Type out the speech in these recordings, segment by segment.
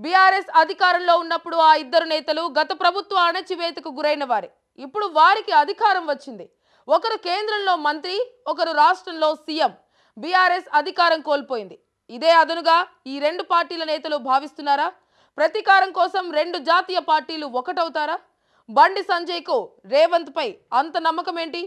BRS అధికారంలో ఉన్నప్పుడు ఆ ఇద్దరు నేతలు గత ప్రభుత్వ అణచివేతకు గురైన వారే ఇప్పుడు వారికి అధికారం వచ్చింది ఒకరు కేంద్రంలో మంత్రి ఒకరు రాష్ట్రంలో సీఎం బీఆర్ఎస్ అధికారం కోల్పోయింది ఇదే అదనుగా ఈ రెండు పార్టీల నేతలు భావిస్తున్నారా ప్రతీకారం కోసం రెండు జాతీయ పార్టీలు ఒకటవుతారా బండి సంజయ్కు రేవంత్ పై అంత నమ్మకం ఏంటి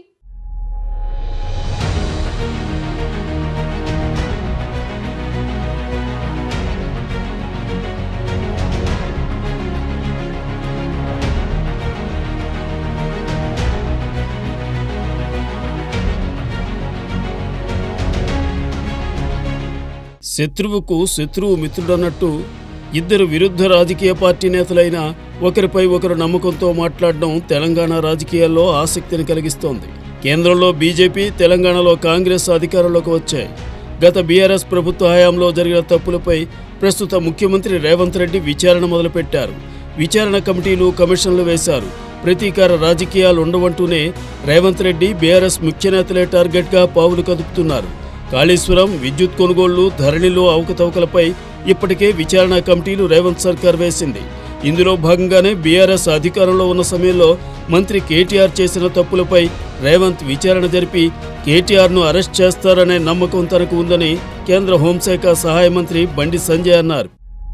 శత్రువుకు శత్రువు మిత్రుడన్నట్టు ఇద్దరు విరుద్ధ రాజకీయ పార్టీ నేతలైన ఒకరిపై ఒకరు నమ్మకంతో మాట్లాడడం తెలంగాణ రాజకీయాల్లో ఆసక్తిని కలిగిస్తోంది కేంద్రంలో బీజేపీ తెలంగాణలో కాంగ్రెస్ అధికారంలోకి వచ్చాయి గత బీఆర్ఎస్ ప్రభుత్వ హయాంలో జరిగిన తప్పులపై ప్రస్తుత ముఖ్యమంత్రి రేవంత్ రెడ్డి విచారణ మొదలుపెట్టారు విచారణ కమిటీలు కమిషన్లు వేశారు ప్రతీకార రాజకీయాలు ఉండవంటూనే రేవంత్ రెడ్డి బీఆర్ఎస్ ముఖ్య నేతలే టార్గెట్గా పావులు కదుపుతున్నారు కాళేశ్వరం విద్యుత్ కొనుగోళ్లు ధరణిలో అవకతవకలపై ఇప్పటికే విచారణ కమిటీలు రేవంత్ సర్కార్ వేసింది ఇందులో భాగంగానే బీఆర్ఎస్ అధికారంలో ఉన్న సమయంలో మంత్రి కేటీఆర్ చేసిన తప్పులపై రేవంత్ విచారణ జరిపి కేటీఆర్ను అరెస్ట్ చేస్తారనే నమ్మకం తనకు ఉందని కేంద్ర హోంశాఖ సహాయ మంత్రి బండి సంజయ్ అన్నారు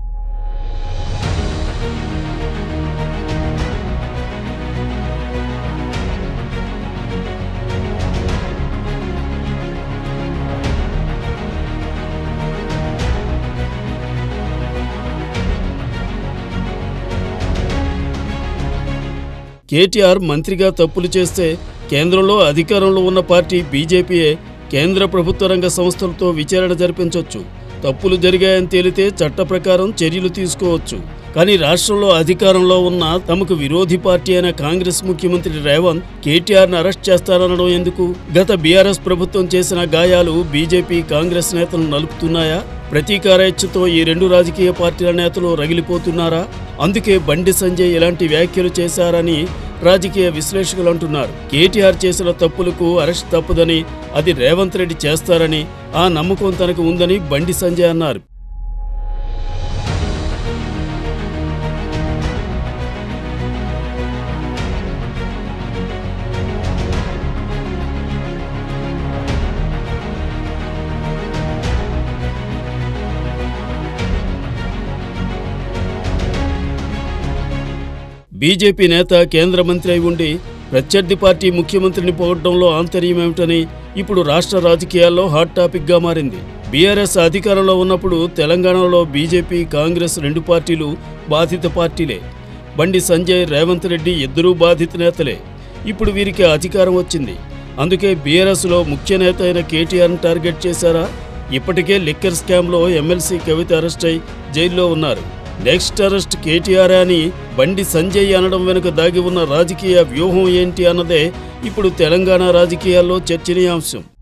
కేటీఆర్ మంత్రిగా తప్పులు చేస్తే కేంద్రంలో అధికారంలో ఉన్న పార్టీ బీజేపీయే కేంద్ర ప్రభుత్వ రంగ సంస్థలతో విచారణ జరిపించవచ్చు తప్పులు జరిగాయని తేలితే చట్ట ప్రకారం చర్యలు తీసుకోవచ్చు కానీ రాష్ట్రంలో అధికారంలో ఉన్న తమకు విరోధి పార్టీ అయిన కాంగ్రెస్ ముఖ్యమంత్రి రేవంత్ కేటీఆర్ను అరెస్ట్ చేస్తారనడం ఎందుకు గత బీఆర్ఎస్ ప్రభుత్వం చేసిన గాయాలు బీజేపీ కాంగ్రెస్ నేతలను నలుపుతున్నాయా ప్రతీకార ఇచ్చతో ఈ రెండు రాజకీయ పార్టీల నేతలు రగిలిపోతున్నారా అందుకే బండి సంజయ్ ఇలాంటి వ్యాఖ్యలు చేశారని రాజకీయ విశ్లేషకులు అంటున్నారు కేటీఆర్ చేసిన తప్పులకు అరెస్ట్ తప్పదని అది రేవంత్ రెడ్డి చేస్తారని ఆ నమ్మకం తనకు ఉందని బండి సంజయ్ అన్నారు బీజేపీ నేత కేంద్ర మంత్రి అయి ఉండి ప్రత్యర్థి పార్టీ ముఖ్యమంత్రిని పొగడ్డంలో ఆంతర్యమేమిటని ఇప్పుడు రాష్ట్ర రాజకీయాల్లో హాట్ టాపిక్గా మారింది బీఆర్ఎస్ అధికారంలో ఉన్నప్పుడు తెలంగాణలో బీజేపీ కాంగ్రెస్ రెండు పార్టీలు బాధిత పార్టీలే బండి సంజయ్ రేవంత్ రెడ్డి ఇద్దరూ బాధిత నేతలే ఇప్పుడు వీరికి అధికారం వచ్చింది అందుకే బీఆర్ఎస్లో ముఖ్య నేత అయిన కేటీఆర్ను టార్గెట్ చేశారా ఇప్పటికే లిక్కర్ స్కామ్లో ఎమ్మెల్సీ కవిత అరెస్ట్ అయి జైల్లో ఉన్నారు నెక్స్ట్ అరెస్ట్ కేటీఆర్ అని బండి సంజయ్ అనడం వెనుక దాగి ఉన్న రాజకీయ వ్యూహం ఏంటి అన్నదే ఇప్పుడు తెలంగాణ రాజకీయాల్లో చర్చనీయాంశం